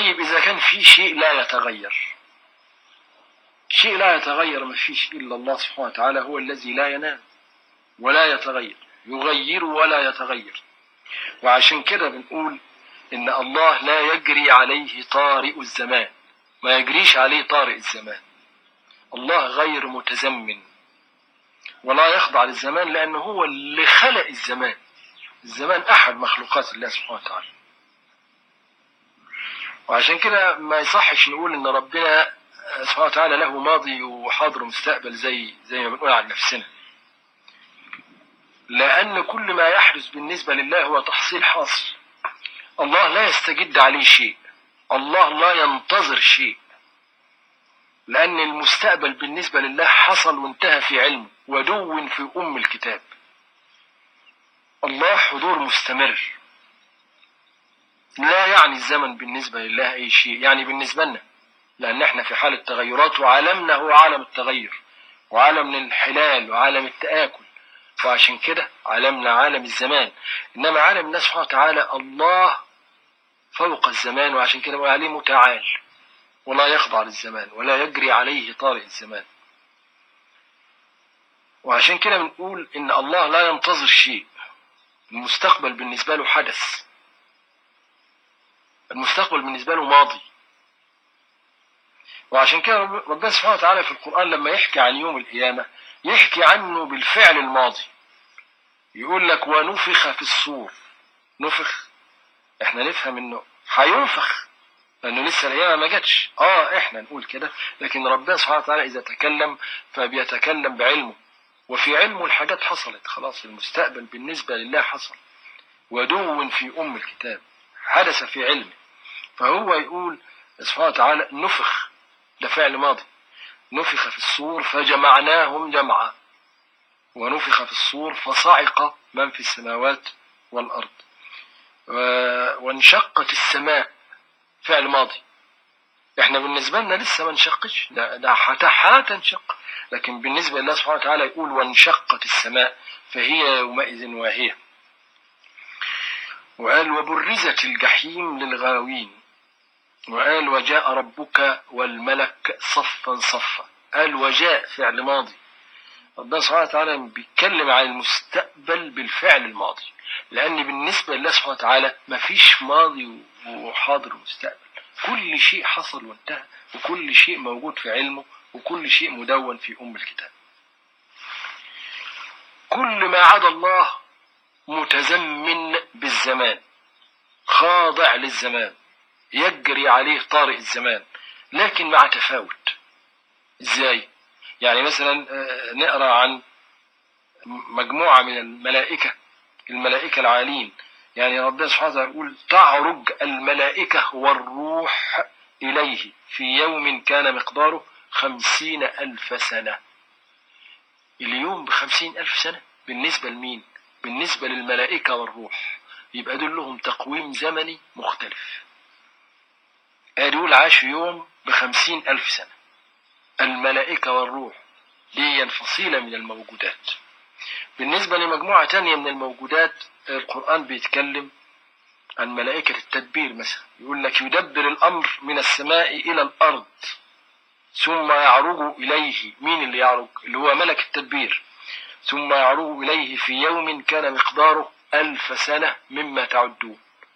طيب إذا كان في شيء لا يتغير شيء لا يتغير ما فيش إلا الله سبحانه وتعالى هو الذي لا ينام ولا يتغير يغير ولا يتغير وعشان كده بنقول إن الله لا يجري عليه طارئ الزمان ما يجريش عليه طارئ الزمان الله غير متزمن ولا يخضع للزمان لأنه هو اللي خلق الزمان الزمان أحد مخلوقات الله سبحانه وتعالى وعشان كده ما يصحش نقول إن ربنا سبحانه وتعالى له ماضي وحاضر ومستقبل زي زي ما بنقول عن نفسنا لأن كل ما يحدث بالنسبة لله هو تحصيل حاصل الله لا يستجد عليه شيء الله لا ينتظر شيء لأن المستقبل بالنسبة لله حصل وانتهى في علمه ودون في أم الكتاب الله حضور مستمر لا يعني الزمن بالنسبة لله أي شيء يعني بالنسبة لنا لأن احنا في حالة تغيرات وعالمنا هو عالم التغير وعالم الانحلال وعالم التآكل وعشان كده عالمنا عالم الزمان إنما عالم الله سبحانه وتعالى الله فوق الزمان وعشان كده بقول عليه متعال ولا يخضع للزمان ولا يجري عليه طارئ الزمان وعشان كده بنقول إن الله لا ينتظر شيء المستقبل بالنسبة له حدث المستقبل بالنسبة له ماضي وعشان كده ربنا سبحانه وتعالى في القرآن لما يحكي عن يوم القيامة يحكي عنه بالفعل الماضي يقول لك ونفخ في الصور نفخ احنا نفهم انه هينفخ لانه لسه القيامة ما جاتش اه احنا نقول كده لكن ربنا سبحانه وتعالى اذا تكلم فبيتكلم بعلمه وفي علمه الحاجات حصلت خلاص المستقبل بالنسبة لله حصل ودو في أم الكتاب حدث في علمه فهو يقول سبحانه وتعالى نفخ ده فعل ماضي نفخ في الصور فجمعناهم جمعا ونفخ في الصور فصعق من في السماوات والأرض وانشقت السماء فعل ماضي احنا بالنسبة لنا لسه ما انشقش ده, ده هتنشق لكن بالنسبة لله سبحانه وتعالى يقول وانشقت السماء فهي يومئذ واهية وقال وبرزت الجحيم للغاوين وقال وجاء ربك والملك صفا صفا قال وجاء فعل ماضي ربنا سبحانه وتعالى بيتكلم عن المستقبل بالفعل الماضي لأن بالنسبة لله سبحانه وتعالى مفيش ماضي وحاضر ومستقبل كل شيء حصل وانتهى وكل شيء موجود في علمه وكل شيء مدون في أم الكتاب كل ما عدا الله متزمن بالزمان خاضع للزمان يجري عليه طارئ الزمان لكن مع تفاوت ازاي يعني مثلا نقرا عن مجموعة من الملائكة الملائكة العالين يعني ربنا سبحانه وتعالى يقول تعرج الملائكة والروح إليه في يوم كان مقداره خمسين ألف سنة اليوم بخمسين ألف سنة بالنسبة لمين بالنسبة للملائكة والروح يبقى دول لهم تقويم زمني مختلف يقول عاش يوم بخمسين ألف سنة الملائكة والروح دي فصيلة من الموجودات بالنسبة لمجموعة تانية من الموجودات القرآن بيتكلم عن ملائكة التدبير مثلا يقول لك يدبر الأمر من السماء إلى الأرض ثم يعرج إليه مين اللي يعرج اللي هو ملك التدبير ثم يعرج إليه في يوم كان مقداره ألف سنة مما تعدون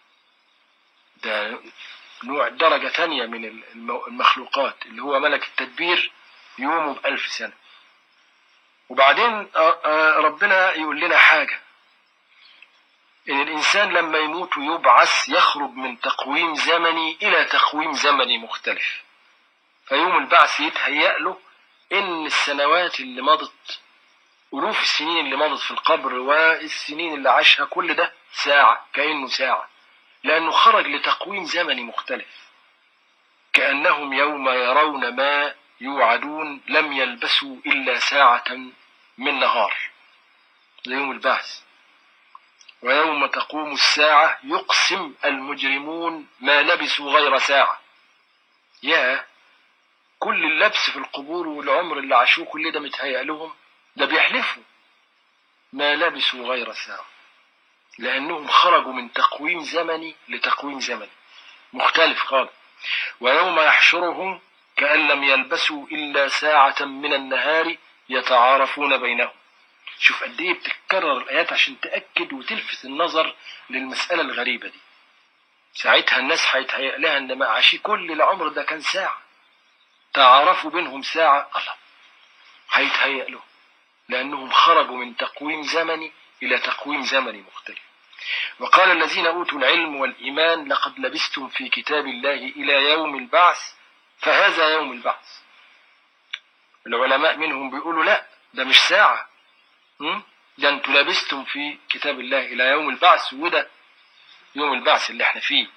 ده نوع درجة تانية من المخلوقات اللي هو ملك التدبير يومه بألف سنة وبعدين ربنا يقول لنا حاجة إن الإنسان لما يموت ويبعث يخرج من تقويم زمني إلى تقويم زمني مختلف فيوم البعث يتهيأ له إن السنوات اللي مضت ألوف السنين اللي مضت في القبر والسنين اللي عاشها كل ده ساعة كأنه ساعة لأنه خرج لتقويم زمني مختلف كأنهم يوم يرون ما يوعدون لم يلبسوا إلا ساعة من نهار ليوم البعث ويوم تقوم الساعة يقسم المجرمون ما لبسوا غير ساعة يا كل اللبس في القبور والعمر اللي عاشوه كل ده متهيأ لهم ده بيحلفوا ما لبسوا غير ساعة لأنهم خرجوا من تقويم زمني لتقويم زمني مختلف خالص ويوم يحشرهم كأن لم يلبسوا إلا ساعة من النهار يتعارفون بينهم شوف قد ايه بتتكرر الآيات عشان تأكد وتلفت النظر للمسألة الغريبة دي ساعتها الناس هيتهيأ لها ان ما عاشي كل العمر ده كان ساعة تعارفوا بينهم ساعة الله هيتهيأ له لأنهم خرجوا من تقويم زمني إلى تقويم زمني مختلف وقال الذين أوتوا العلم والإيمان لقد لبستم في كتاب الله إلى يوم البعث فهذا يوم البعث العلماء منهم بيقولوا لا ده مش ساعة ده انتوا لبستم في كتاب الله إلى يوم البعث وده يوم البعث اللي احنا فيه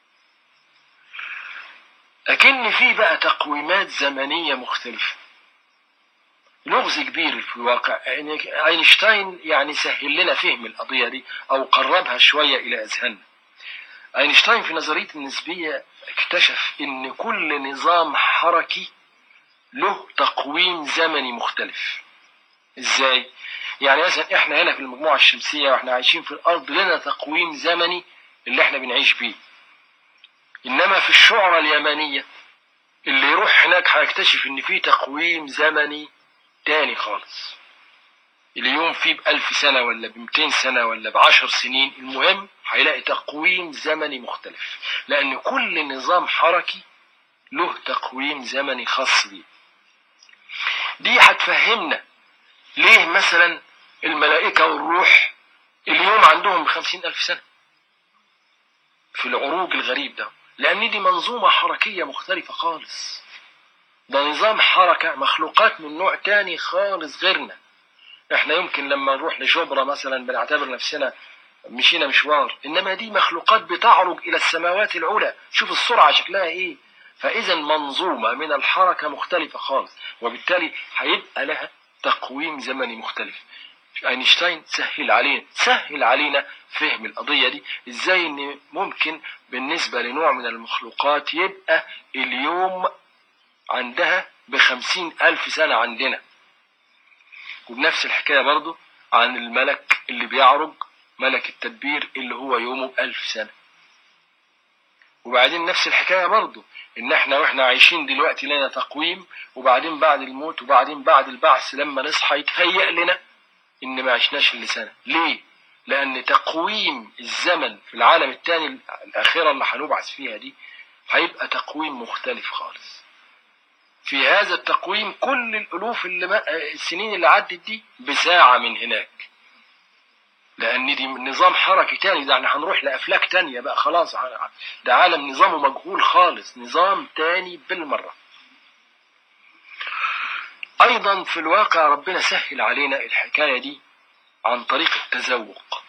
أكن في بقى تقويمات زمنية مختلفة لغز كبير في الواقع يعني اينشتاين يعني سهل لنا فهم القضية دي أو قربها شوية إلى أذهاننا اينشتاين في نظرية النسبية اكتشف إن كل نظام حركي له تقويم زمني مختلف ازاي يعني مثلا احنا هنا في المجموعة الشمسية واحنا عايشين في الارض لنا تقويم زمني اللي احنا بنعيش بيه انما في الشعرة اليمنية اللي يروح هناك هيكتشف ان في تقويم زمني تاني خالص اليوم فيه بألف سنة ولا بمتين سنة ولا بعشر سنين المهم هيلاقي تقويم زمني مختلف لأن كل نظام حركي له تقويم زمني خاص بيه دي هتفهمنا ليه مثلا الملائكة والروح اليوم عندهم خمسين ألف سنة في العروج الغريب ده لأن دي منظومة حركية مختلفة خالص ده نظام حركة مخلوقات من نوع تاني خالص غيرنا احنا يمكن لما نروح لشبرا مثلا بنعتبر نفسنا مشينا مشوار انما دي مخلوقات بتعرج الى السماوات العلى شوف السرعة شكلها ايه فاذا منظومة من الحركة مختلفة خالص وبالتالي هيبقى لها تقويم زمني مختلف اينشتاين سهل علينا سهل علينا فهم القضية دي ازاي ان ممكن بالنسبة لنوع من المخلوقات يبقى اليوم عندها بخمسين ألف سنة عندنا وبنفس الحكاية برضو عن الملك اللي بيعرج ملك التدبير اللي هو يومه بألف سنة وبعدين نفس الحكاية برضو ان احنا واحنا عايشين دلوقتي لنا تقويم وبعدين بعد الموت وبعدين بعد البعث لما نصحى يتهيأ لنا ان ما عشناش الا سنة ليه لان تقويم الزمن في العالم الثاني الاخرة اللي هنبعث فيها دي هيبقى تقويم مختلف خالص في هذا التقويم كل الالوف اللي ما السنين اللي عدت دي بساعة من هناك لان دي نظام حركي تاني ده احنا هنروح لافلاك تانية بقى خلاص ده عالم نظامه مجهول خالص نظام تاني بالمرة ايضا في الواقع ربنا سهل علينا الحكاية دي عن طريق التذوق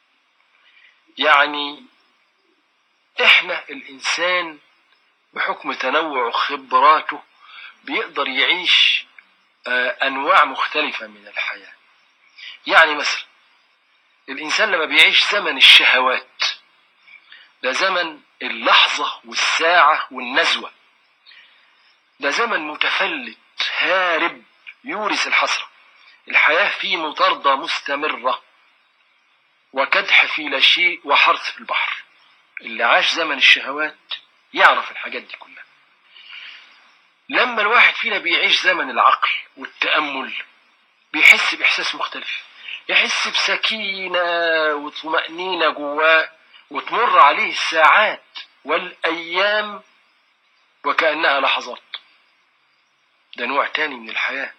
يعني احنا الانسان بحكم تنوع خبراته بيقدر يعيش انواع مختلفة من الحياة يعني مثلا الإنسان لما بيعيش زمن الشهوات ده زمن اللحظة والساعة والنزوة ده زمن متفلت هارب يورث الحسرة الحياة فيه مطاردة مستمرة وكدح في لا شيء وحرث في البحر اللي عاش زمن الشهوات يعرف الحاجات دي كلها لما الواحد فينا بيعيش زمن العقل والتأمل بيحس بإحساس مختلف يحس بسكينة وطمأنينة جواه وتمر عليه الساعات والأيام وكأنها لحظات ده نوع تاني من الحياة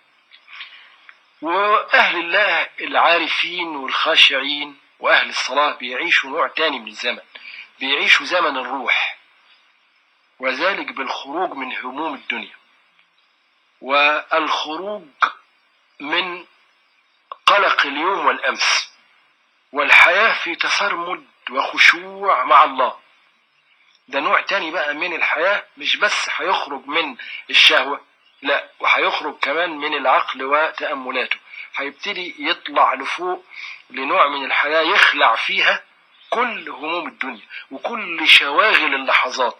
وأهل الله العارفين والخاشعين وأهل الصلاة بيعيشوا نوع تاني من الزمن بيعيشوا زمن الروح وذلك بالخروج من هموم الدنيا والخروج من قلق اليوم والأمس والحياة في تسرمد وخشوع مع الله ده نوع تاني بقى من الحياة مش بس هيخرج من الشهوة لا وهيخرج كمان من العقل وتأملاته هيبتدي يطلع لفوق لنوع من الحياة يخلع فيها كل هموم الدنيا وكل شواغل اللحظات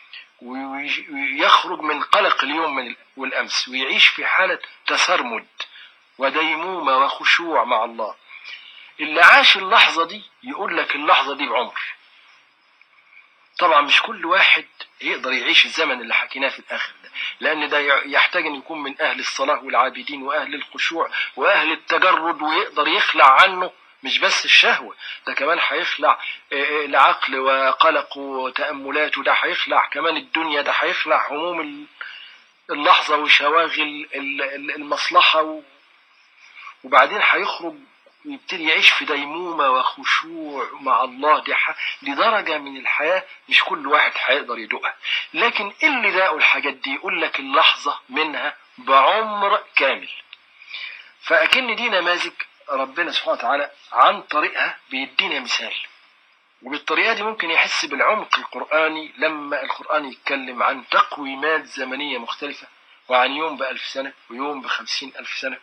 ويخرج من قلق اليوم والأمس ويعيش في حالة تسرمد وديمومة وخشوع مع الله اللي عاش اللحظة دي يقول لك اللحظة دي بعمر طبعا مش كل واحد يقدر يعيش الزمن اللي حكيناه في الآخر ده لأن ده يحتاج أن يكون من أهل الصلاة والعابدين وأهل الخشوع وأهل التجرد ويقدر يخلع عنه مش بس الشهوة ده كمان هيخلع العقل وقلق وتأملات وده هيخلع كمان الدنيا ده هيخلع هموم اللحظة وشواغل المصلحة وبعدين هيخرج يبتدي يعيش في ديمومة وخشوع مع الله دي, دي درجة من الحياة مش كل واحد هيقدر يدوقها لكن اللي لاقوا الحاجات دي يقول لك اللحظة منها بعمر كامل فأكن دي نماذج ربنا سبحانه وتعالى عن طريقها بيدينا مثال وبالطريقة دي ممكن يحس بالعمق القرآني لما القرآن يتكلم عن تقويمات زمنية مختلفة وعن يوم بألف سنة ويوم بخمسين ألف سنة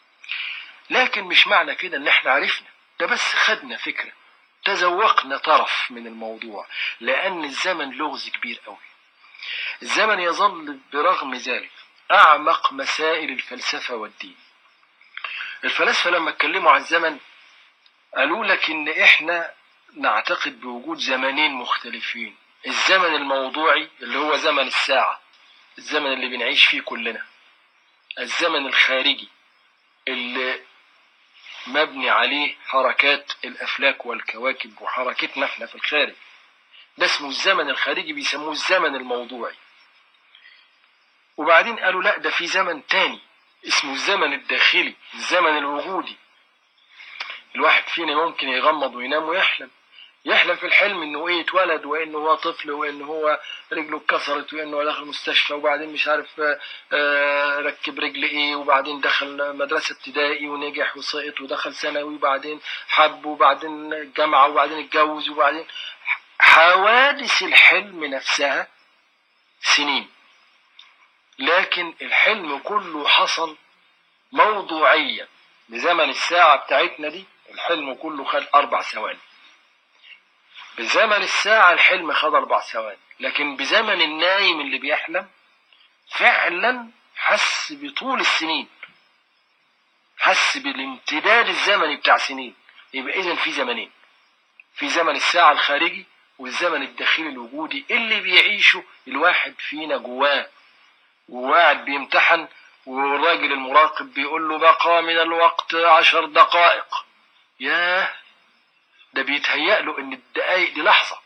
لكن مش معنى كده ان احنا عرفنا ده بس خدنا فكرة تذوقنا طرف من الموضوع لأن الزمن لغز كبير قوي الزمن يظل برغم ذلك أعمق مسائل الفلسفة والدين الفلاسفة لما اتكلموا عن الزمن قالوا لك ان احنا نعتقد بوجود زمنين مختلفين الزمن الموضوعي اللي هو زمن الساعة الزمن اللي بنعيش فيه كلنا الزمن الخارجي اللي مبني عليه حركات الأفلاك والكواكب وحركتنا احنا في الخارج ده اسمه الزمن الخارجي بيسموه الزمن الموضوعي وبعدين قالوا لا ده في زمن تاني اسمه الزمن الداخلي الزمن الوجودي الواحد فينا ممكن يغمض وينام ويحلم يحلم في الحلم انه ايه اتولد وانه هو طفل وانه هو رجله اتكسرت وانه دخل مستشفى وبعدين مش عارف آه ركب رجل ايه وبعدين دخل مدرسة ابتدائي ونجح وسقط ودخل ثانوي وبعدين حب وبعدين جامعة وبعدين اتجوز وبعدين حوادث الحلم نفسها سنين لكن الحلم كله حصل موضوعيا بزمن الساعة بتاعتنا دي الحلم كله خد أربع ثواني بزمن الساعة الحلم خد أربع ثواني لكن بزمن النايم اللي بيحلم فعلا حس بطول السنين حس بالامتداد الزمني بتاع سنين يبقى إذا في زمنين في زمن الساعة الخارجي والزمن الداخلي الوجودي اللي بيعيشه الواحد فينا جواه وقاعد بيمتحن والراجل المراقب بيقول له بقى من الوقت عشر دقائق ياه ده بيتهيأ له ان الدقايق دي لحظة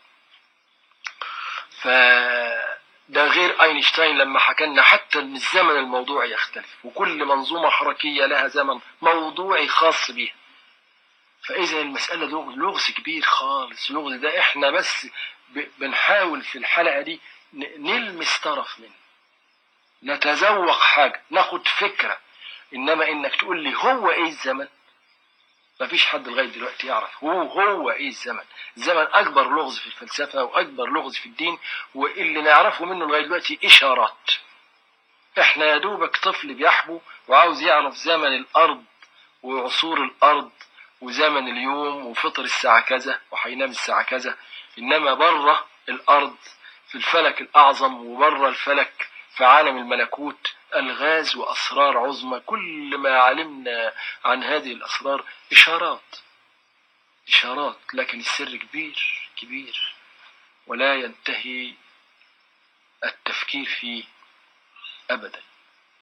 فده غير اينشتاين لما حكى لنا حتى ان الزمن الموضوعي يختلف وكل منظومة حركية لها زمن موضوعي خاص بيها فاذا المسألة لغز كبير خالص لغز ده احنا بس بنحاول في الحلقة دي نلمس طرف منه نتذوق حاجة ناخد فكرة انما انك تقول لي هو ايه الزمن مفيش حد لغاية دلوقتي يعرف هو هو ايه الزمن الزمن اكبر لغز في الفلسفة واكبر لغز في الدين واللي نعرفه منه لغاية دلوقتي اشارات احنا يا دوبك طفل بيحبو وعاوز يعرف زمن الارض وعصور الارض وزمن اليوم وفطر الساعة كذا وهينام الساعة كذا انما بره الارض في الفلك الاعظم وبره الفلك في عالم الملكوت ألغاز وأسرار عظمى كل ما علمنا عن هذه الأسرار إشارات إشارات لكن السر كبير كبير ولا ينتهي التفكير فيه أبدا